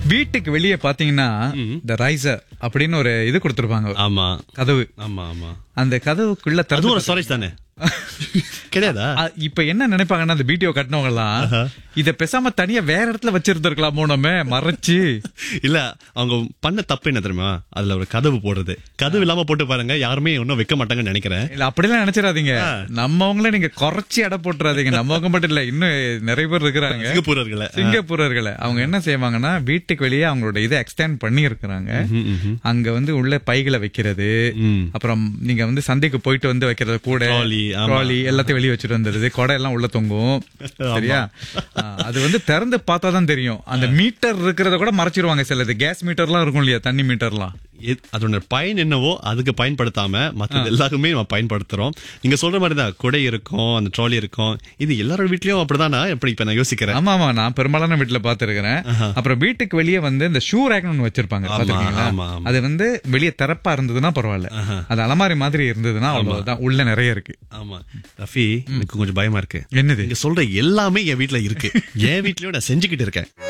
வீட்டுக்கு வெளியே பாத்தீங்கன்னா இந்த ரைசர் அப்படின்னு ஒரு இது கொடுத்திருப்பாங்க ஆமா கதவு ஆமா ஆமா அந்த கதவுக்குள்ள அதுவும் திறந்து ஒரு ஸ்டோரேஜ் தானே கிடையாதா அ, இப்ப என்ன நினைப்பாங்கன்னா அந்த வீடியோ கட்டினவங்க எல்லாம் இத பேசாம தனியா வேற இடத்துல வச்சிருந்திருக்கலாமோ நம்ம மறைச்சு இல்ல அவங்க பண்ண தப்பு என்ன தெரியுமா அதுல ஒரு கதவு போடுறது கதவு இல்லாம போட்டு பாருங்க யாருமே ஒன்னும் வைக்க மாட்டாங்கன்னு நினைக்கிறேன் இல்ல அப்படிலாம் நினைச்சிடாதீங்க நம்மவங்கள நீங்க குறைச்சி எடை போட்டுறாதீங்க நம்மவங்க மட்டும் இல்ல இன்னும் நிறைய பேர் இருக்கிறாங்க சிங்கப்பூரர்களை சிங்கப்பூரர்களை அவங்க என்ன செய்வாங்கன்னா வீட்டுக்கு வெளியே அவங்களோட இதை எக்ஸ்டெண்ட் பண்ணி இருக்கிறாங்க அங்க வந்து உள்ள பைகளை வைக்கிறது ம். அப்புறம் நீங்க வந்து சந்தைக்கு போயிட்டு வந்து வைக்கிறது கூட Trolley, ஆமா. ட்ராலி எல்லாத்தையும் வெளியே வச்சுட்டு வந்துருது கொடை எல்லாம் உள்ள தொங்கும் சரியா ஆ, அது வந்து திறந்து பார்த்தா தான் தெரியும் அந்த மீட்டர் இருக்கிறத கூட மறைச்சிருவாங்க சிலது கேஸ் மீட்டர்லாம் இருக்கும் இல்லையா தண்ணி மீட்டர்லாம் எத்- அதோட பயன் என்னவோ அதுக்கு பயன்படுத்தாம மற்றது எல்லாருமே நம்ம பயன்படுத்துறோம் நீங்க சொல்ற மாதிரி தான் குடை இருக்கும் அந்த ட்ராலி இருக்கும் இது எல்லாரோட வீட்லயும் அப்படிதானா எப்படி இப்ப நான் யோசிக்கிறேன் ஆமா ஆமா நான் பெரும்பாலான வீட்டுல பாத்துருக்கிறேன் அப்புறம் வீட்டுக்கு வெளியே வந்து இந்த ஷூ ரேக்னு ஒண்ணு வச்சிருப்பாங்க பாத்திருக்கீங்களா ஆமா, ஆமா. அது வந்து வெளியே திறப்பா இருந்ததுன்னா பரவாயில்ல அது அலமாரி மாதிரி இருந்ததுன்னா அவ்வளவுதான் உள்ள நிறைய இருக்கு ஆமா ரஃபி எனக்கு கொஞ்சம் பயமா இருக்கு என்னது நீங்க சொல்ற எல்லாமே என் வீட்ல இருக்கு என் வீட்லயும் நான் செஞ்சுக்கிட்டு இருக்கேன்